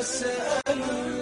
فاسأل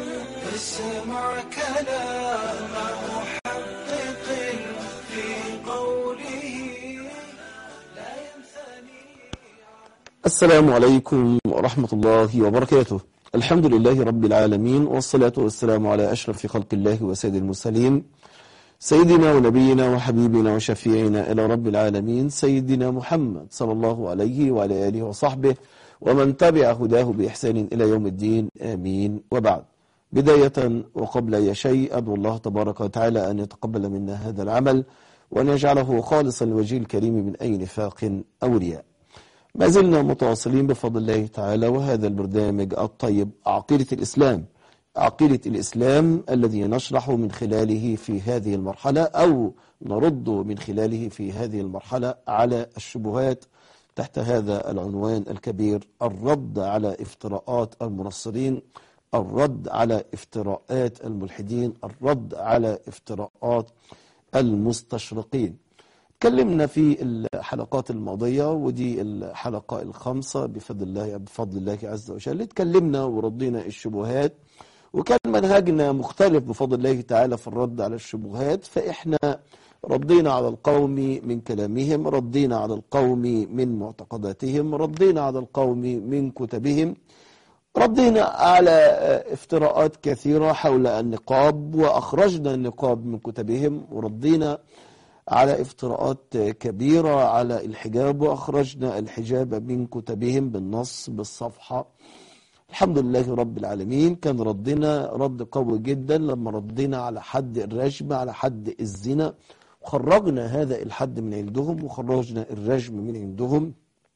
اسمع كلام محقق في قوله لا ينثني السلام عليكم ورحمة الله وبركاته الحمد لله رب العالمين والصلاة والسلام على أشرف خلق الله وسيد المرسلين سيدنا ونبينا وحبيبنا وشفيعنا إلى رب العالمين سيدنا محمد صلى الله عليه وعلى آله وصحبه ومن تبع هداه بإحسان إلى يوم الدين آمين وبعد بداية وقبل أي شيء أدعو الله تبارك وتعالى أن يتقبل منا هذا العمل وأن يجعله خالصا لوجه الكريم من أي نفاق أو رياء ما زلنا متواصلين بفضل الله تعالى وهذا البرنامج الطيب عقيدة الإسلام عقيدة الإسلام الذي نشرح من خلاله في هذه المرحلة أو نرد من خلاله في هذه المرحلة على الشبهات تحت هذا العنوان الكبير الرد على افتراءات المنصرين الرد على افتراءات الملحدين الرد على افتراءات المستشرقين تكلمنا في الحلقات الماضية ودي الحلقة الخامسة بفضل الله بفضل الله عز وجل تكلمنا وردينا الشبهات وكان منهجنا مختلف بفضل الله تعالى في الرد على الشبهات فإحنا ردينا على القوم من كلامهم ردينا على القوم من معتقداتهم ردينا على القوم من كتبهم ردينا على افتراءات كثيرة حول النقاب وأخرجنا النقاب من كتبهم وردينا على افتراءات كبيرة على الحجاب وأخرجنا الحجاب من كتبهم بالنص بالصفحة الحمد لله رب العالمين كان ردنا رد قوي جدا لما ردنا على حد الرجم على حد الزنا وخرجنا هذا الحد من عندهم وخرجنا الرجم من عندهم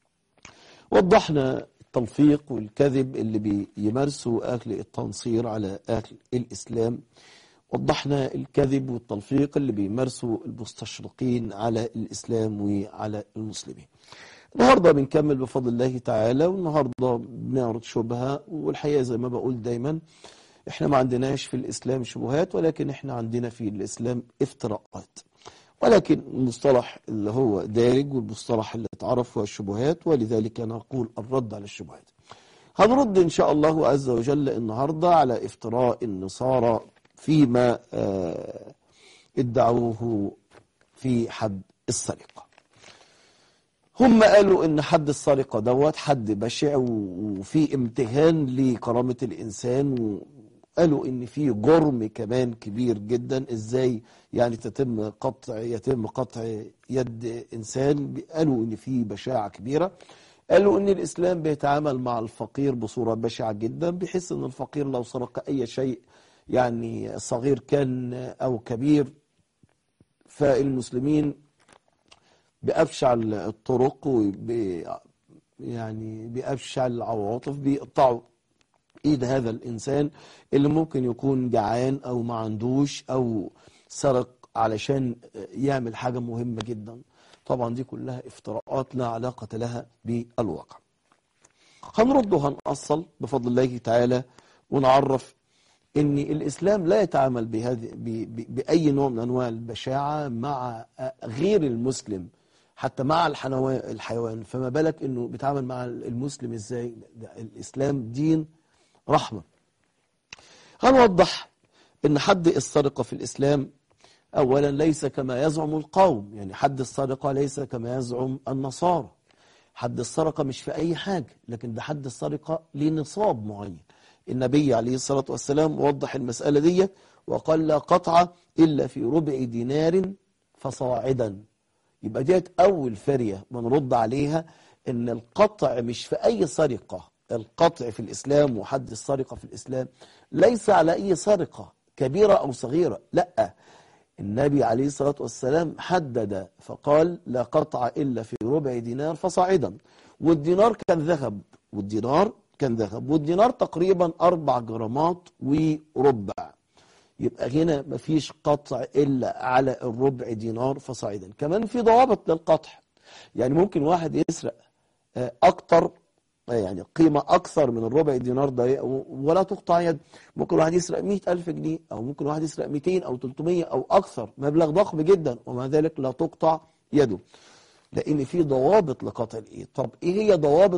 وضحنا التلفيق والكذب اللي بيمارسوا أهل التنصير على أهل الإسلام وضحنا الكذب والتلفيق اللي بيمارسوا المستشرقين على الإسلام وعلى المسلمين النهاردة بنكمل بفضل الله تعالى والنهاردة بنعرض شبهة والحقيقة زي ما بقول دايما احنا ما عندناش في الإسلام شبهات ولكن احنا عندنا في الإسلام افتراءات ولكن المصطلح اللي هو دارج والمصطلح اللي اتعرف هو الشبهات ولذلك نقول الرد على الشبهات هنرد إن شاء الله عز وجل النهاردة على افتراء النصارى فيما آه ادعوه في حد السرقة هم قالوا ان حد السرقة دوت حد بشع وفي امتهان لكرامة الانسان وقالوا ان في جرم كمان كبير جدا ازاي يعني تتم قطع يتم قطع يد انسان قالوا ان في بشاعة كبيرة قالوا ان الاسلام بيتعامل مع الفقير بصورة بشعة جدا بحيث ان الفقير لو سرق اي شيء يعني صغير كان او كبير فالمسلمين بأبشع الطرق وب يعني بأبشع العواطف بيقطعوا ايد هذا الانسان اللي ممكن يكون جعان او ما عندوش او سرق علشان يعمل حاجة مهمة جدا طبعا دي كلها افتراءات لا علاقة لها بالواقع هنرد وهنأصل بفضل الله تعالى ونعرف ان الاسلام لا يتعامل بهذه باي نوع من انواع البشاعه مع غير المسلم حتى مع الحيوان فما بالك انه بيتعامل مع المسلم ازاي الاسلام دين رحمه هنوضح ان حد السرقه في الاسلام اولا ليس كما يزعم القوم يعني حد السرقه ليس كما يزعم النصارى حد السرقه مش في اي حاجه لكن ده حد السرقه لنصاب معين النبي عليه الصلاة والسلام وضح المسألة دي وقال لا قطع إلا في ربع دينار فصاعدا يبقى ديت أول فرية بنرد عليها إن القطع مش في أي سرقة القطع في الإسلام وحد السرقة في الإسلام ليس على أي سرقة كبيرة أو صغيرة لا النبي عليه الصلاة والسلام حدد فقال لا قطع إلا في ربع دينار فصاعدا والدينار كان ذهب والدينار كان ذهب والدينار تقريبا أربع جرامات وربع يبقى هنا مفيش قطع إلا على الربع دينار فصاعدا كمان في ضوابط للقطع يعني ممكن واحد يسرق أكتر يعني قيمة أكثر من الربع دينار ده ولا تقطع يد ممكن واحد يسرق مئة ألف جنيه أو ممكن واحد يسرق 200 أو 300 أو أكثر مبلغ ضخم جدا ومع ذلك لا تقطع يده لأن في ضوابط لقطع الإيد طب إيه هي ضوابط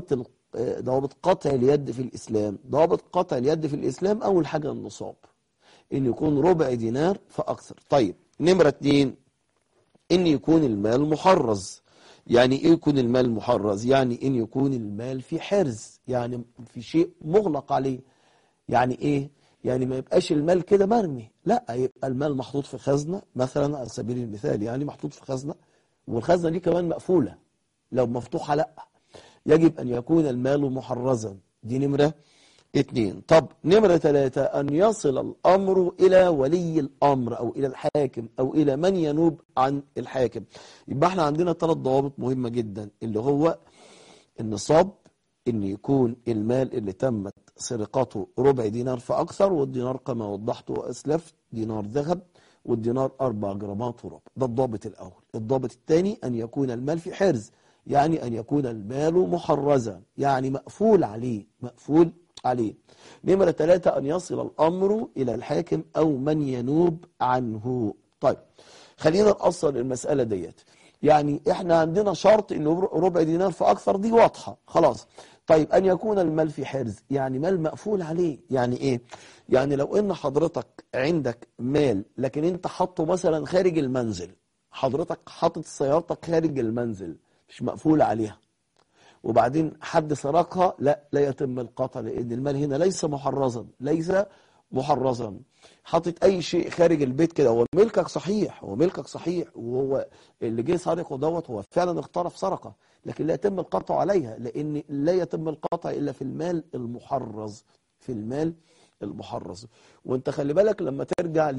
آه، ضوابط قطع اليد في الإسلام ضوابط قطع اليد في الإسلام أول حاجة النصاب إن يكون ربع دينار فأكثر طيب نمرة اتنين إن يكون المال محرز يعني إيه يكون المال محرز يعني إن يكون المال في حرز يعني في شيء مغلق عليه يعني إيه يعني ما يبقاش المال كده مرمي لا يبقى المال محطوط في خزنة مثلا على سبيل المثال يعني محطوط في خزنة والخزنة دي كمان مقفولة لو مفتوحة لا يجب أن يكون المال محرزا دي نمرة اتنين طب نمرة ثلاثة أن يصل الأمر إلى ولي الأمر أو إلى الحاكم أو إلى من ينوب عن الحاكم يبقى احنا عندنا ثلاث ضوابط مهمة جدا اللي هو النصاب ان يكون المال اللي تمت سرقته ربع دينار فاكثر والدينار كما وضحت واسلفت دينار ذهب والدينار أربع جرامات وربع ده الضابط الأول الضابط الثاني أن يكون المال في حرز يعني أن يكون المال محرزا يعني مقفول عليه مقفول عليه نمرة ثلاثة أن يصل الأمر إلى الحاكم أو من ينوب عنه طيب خلينا نقصر المسألة ديت يعني احنا عندنا شرط انه ربع دينار فاكثر دي واضحة خلاص طيب ان يكون المال في حرز يعني مال مقفول عليه يعني ايه يعني لو ان حضرتك عندك مال لكن انت حاطه مثلا خارج المنزل حضرتك حاطط سيارتك خارج المنزل مش مقفول عليها وبعدين حد سرقها لا لا يتم القطع لان المال هنا ليس محرزا ليس محرزا حاطط اي شيء خارج البيت كده هو ملكك صحيح هو ملكك صحيح وهو اللي جه سارقه دوت هو فعلا اقترف سرقه لكن لا يتم القطع عليها لان لا يتم القطع الا في المال المحرز في المال المحرز وانت خلي بالك لما ترجع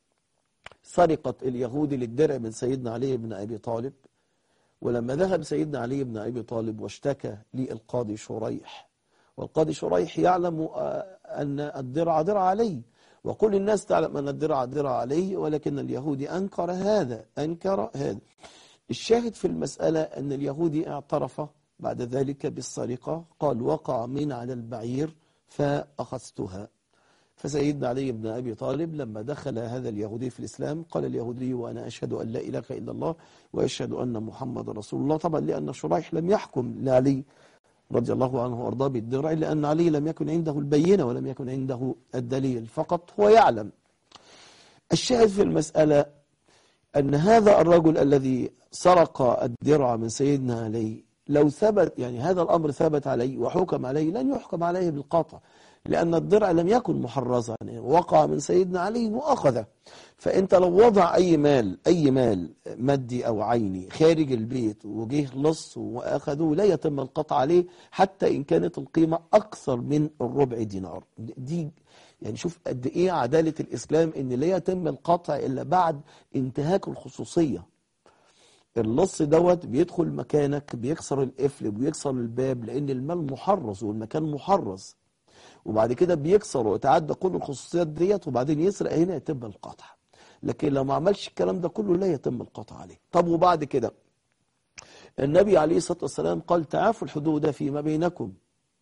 لسرقه اليهودي للدرع من سيدنا علي بن ابي طالب ولما ذهب سيدنا علي بن ابي طالب واشتكى للقاضي شريح والقاضي شريح يعلم أن الدرع درع عليه وكل الناس تعلم أن الدرع درع عليه ولكن اليهودي أنكر هذا أنكر هذا الشاهد في المسألة أن اليهودي اعترف بعد ذلك بالسرقة قال وقع من على البعير فأخذتها فسيدنا علي بن أبي طالب لما دخل هذا اليهودي في الإسلام قال اليهودي وأنا أشهد أن لا إله إلا الله وأشهد أن محمد رسول الله طبعا لأن شريح لم يحكم لعلي رضي الله عنه وارضاه بالدرع لأن علي لم يكن عنده البينة ولم يكن عنده الدليل فقط هو يعلم الشاهد في المسألة أن هذا الرجل الذي سرق الدرع من سيدنا علي لو ثبت يعني هذا الأمر ثبت عليه وحكم عليه لن يحكم عليه بالقطع لأن الدرع لم يكن محرزا يعني وقع من سيدنا علي وأخذه فأنت لو وضع أي مال أي مال مادي أو عيني خارج البيت وجه لص وأخذه لا يتم القطع عليه حتى إن كانت القيمة أكثر من الربع دينار دي يعني شوف قد إيه عدالة الإسلام إن لا يتم القطع إلا بعد انتهاك الخصوصية اللص دوت بيدخل مكانك بيكسر القفل بيكسر الباب لأن المال محرز والمكان محرز وبعد كده بيكسر ويتعدى كل الخصوصيات ديت وبعدين يسرق هنا يتم القطع لكن لو ما عملش الكلام ده كله لا يتم القطع عليه طب وبعد كده النبي عليه الصلاة والسلام قال تعافوا الحدود فيما بينكم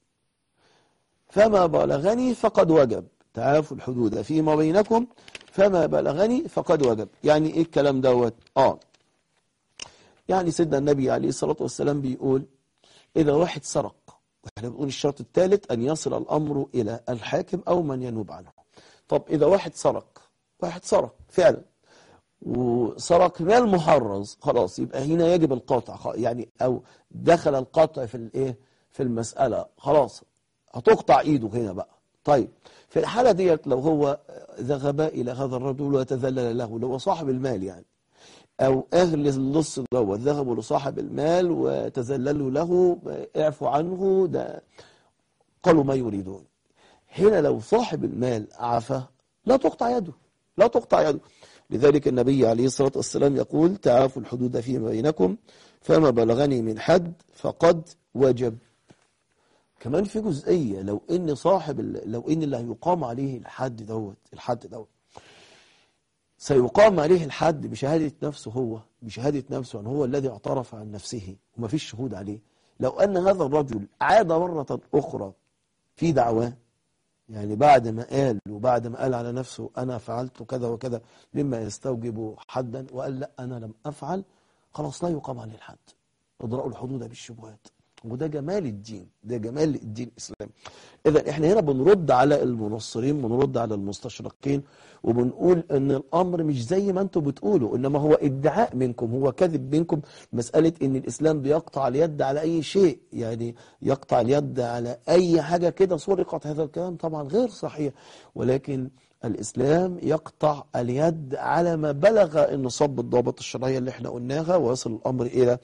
فما بلغني فقد وجب تعافوا الحدود فيما بينكم فما بلغني فقد وجب يعني ايه الكلام دوت اه يعني سيدنا النبي عليه الصلاة والسلام بيقول إذا واحد سرق احنا بنقول الشرط الثالث أن يصل الأمر إلى الحاكم أو من ينوب عنه طب إذا واحد سرق واحد سرق فعلا وسرق مال محرز خلاص يبقى هنا يجب القطع يعني أو دخل القطع في الايه في المسألة خلاص هتقطع إيده هنا بقى طيب في الحالة ديت لو هو ذهب إلى هذا الرجل وتذلل له لو صاحب المال يعني أو أهل اللص دوت ذهبوا لصاحب المال وتذللوا له اعفوا عنه ده قالوا ما يريدون هنا لو صاحب المال عفى لا تقطع يده لا تقطع يده لذلك النبي عليه الصلاة والسلام يقول تعافوا الحدود فيما بينكم فما بلغني من حد فقد وجب كمان في جزئية لو ان صاحب لو ان اللي هيقام عليه الحد دوت الحد دوت سيقام عليه الحد بشهادة نفسه هو بشهادة نفسه أن هو الذي اعترف عن نفسه وما فيش شهود عليه لو أن هذا الرجل عاد مرة أخرى في دعواه يعني بعد ما قال وبعد ما قال على نفسه أنا فعلت كذا وكذا مما يستوجب حدا وقال لا أنا لم أفعل خلاص لا يقام عليه الحد اضرأوا الحدود بالشبهات وده جمال الدين ده جمال الدين الإسلامي إذا إحنا هنا بنرد على المنصرين بنرد على المستشرقين وبنقول إن الأمر مش زي ما أنتم بتقولوا إنما هو ادعاء منكم هو كذب منكم مسألة إن الإسلام بيقطع اليد على أي شيء يعني يقطع اليد على أي حاجة كده سرقت هذا الكلام طبعا غير صحيح ولكن الإسلام يقطع اليد على ما بلغ النصاب بالضوابط الشرعية اللي احنا قلناها ويصل الأمر إلى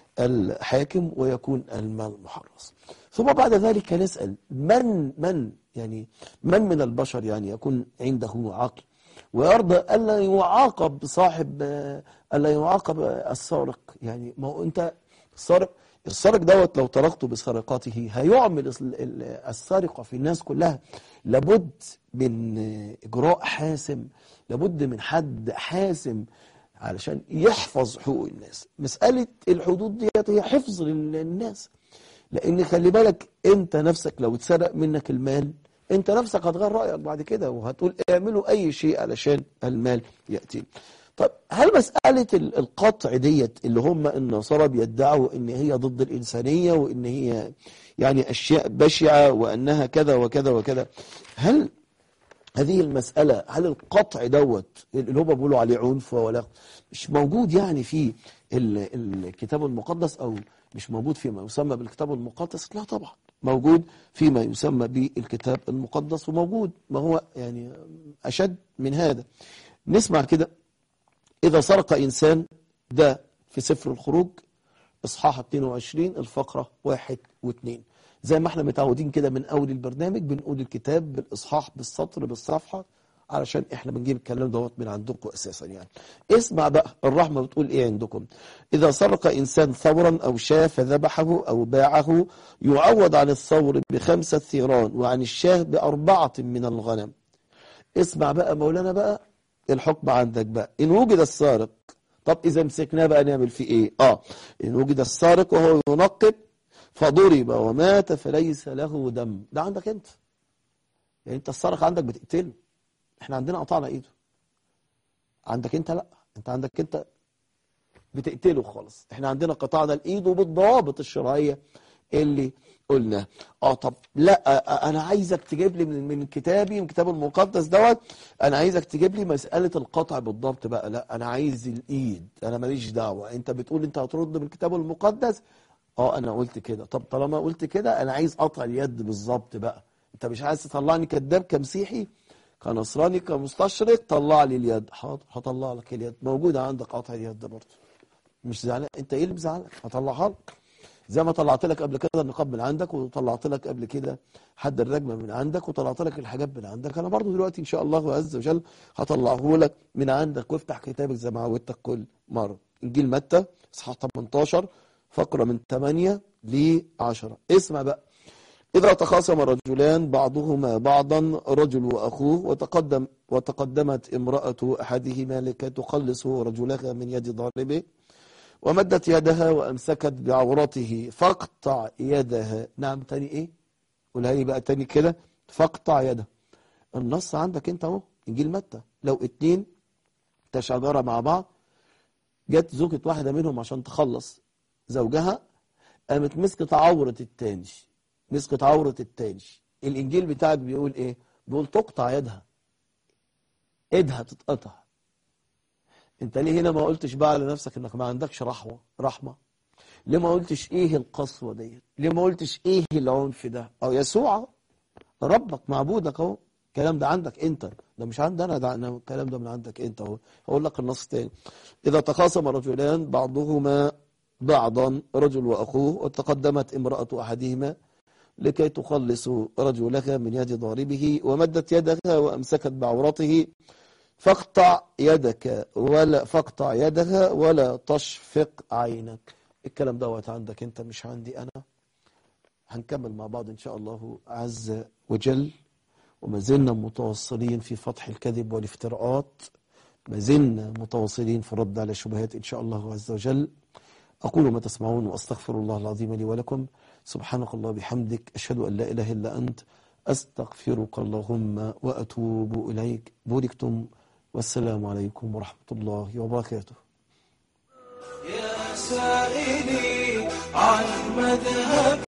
الحاكم ويكون المال محرص ثم بعد ذلك نسأل من من يعني من من البشر يعني يكون عنده عقل ويرضى ألا يعاقب صاحب ألا يعاقب السارق يعني ما هو أنت السارق السارق دوت لو تركته بسرقته هيعمل السرقة في الناس كلها لابد من إجراء حاسم لابد من حد حاسم علشان يحفظ حقوق الناس مسألة الحدود ديت هي حفظ للناس لأن خلي بالك أنت نفسك لو اتسرق منك المال أنت نفسك هتغير رأيك بعد كده وهتقول اعملوا أي شيء علشان المال يأتي طب هل مسألة القطع ديت اللي هم النصارى بيدعوا ان هي ضد الإنسانية وان هي يعني أشياء بشعة وأنها كذا وكذا وكذا هل هذه المسألة هل القطع دوت اللي هم بيقولوا عليه عنف ولا مش موجود يعني في الكتاب المقدس أو مش موجود فيما يسمى بالكتاب المقدس لا طبعا موجود فيما يسمى بالكتاب المقدس وموجود ما هو يعني أشد من هذا نسمع كده إذا سرق إنسان ده في سفر الخروج إصحاح 22 الفقرة 1 و2 زي ما احنا متعودين كده من أول البرنامج بنقول الكتاب بالإصحاح بالسطر بالصفحة علشان احنا بنجيب الكلام دوت من عندكم أساسا يعني اسمع بقى الرحمة بتقول إيه عندكم إذا سرق إنسان ثورا أو شاة فذبحه أو باعه يعوض عن الثور بخمسة ثيران وعن الشاه بأربعة من الغنم اسمع بقى مولانا بقى الحكم عندك بقى إن وجد السارق طب إذا مسكناه بقى نعمل فيه إيه آه إن وجد السارق وهو ينقب فضرب ومات فليس له دم ده عندك أنت يعني أنت السارق عندك بتقتله إحنا عندنا قطعنا إيده عندك أنت لا أنت عندك أنت بتقتله خالص إحنا عندنا قطعنا الإيد وبالضوابط الشرعية اللي قلنا اه طب لا انا عايزك تجيب لي من من كتابي من كتاب المقدس دوت انا عايزك تجيب لي مساله القطع بالضبط بقى لا انا عايز الايد انا ماليش دعوه انت بتقول انت هترد من الكتاب المقدس اه انا قلت كده طب طالما قلت كده انا عايز قطع اليد بالظبط بقى انت مش عايز تطلعني كذاب كمسيحي كنصراني كمستشرق طلع لي اليد حاضر هطلع لك اليد موجوده عندك قطع اليد برضه مش زعلان انت ايه اللي مزعلك هطلعها لك زي ما طلعت لك قبل كده النقاب من عندك وطلعت لك قبل كده حد الرجمة من عندك وطلعت لك الحاجات من عندك انا برضو دلوقتي ان شاء الله عز وجل هطلعه لك من عندك وافتح كتابك زي ما عودتك كل مرة انجيل متى اصحاح 18 فقرة من 8 ل 10 اسمع بقى إذا تخاصم رجلان بعضهما بعضا رجل وأخوه وتقدم وتقدمت امرأة أحدهما لكي تخلص رجلها من يد ضاربه ومدت يدها وأمسكت بعورته فاقطع يدها نعم تاني إيه قولها لي بقى تاني كده فاقطع يدها النص عندك انت اهو انجيل متى لو اتنين تشاجرا مع بعض جت زوجة واحدة منهم عشان تخلص زوجها قامت مسكت عورة التاني مسكت عورة التاني الانجيل بتاعك بيقول ايه بيقول تقطع يدها ايدها تتقطع انت ليه هنا ما قلتش بقى على نفسك انك ما عندكش رحمة رحمة ليه ما قلتش ايه القسوة ديت ليه ما قلتش ايه العنف ده او يسوع ربك معبودك اهو الكلام ده عندك انت ده مش عندي انا ده أنا الكلام ده من عندك انت اهو هقول لك النص تاني اذا تخاصم رجلان بعضهما بعضا رجل واخوه وتقدمت امرأة احدهما لكي تخلص رجلها من يد ضاربه ومدت يدها وامسكت بعورته فاقطع يدك ولا فاقطع يدها ولا تشفق عينك الكلام دوت عندك انت مش عندي انا هنكمل مع بعض ان شاء الله عز وجل وما زلنا متواصلين في فتح الكذب والافتراءات ما زلنا متواصلين في الرد على الشبهات ان شاء الله عز وجل اقول ما تسمعون واستغفر الله العظيم لي ولكم سبحانك الله بحمدك اشهد ان لا اله الا انت استغفرك اللهم واتوب اليك بوركتم والسلام عليكم ورحمه الله وبركاته يا سائلي عن مذهب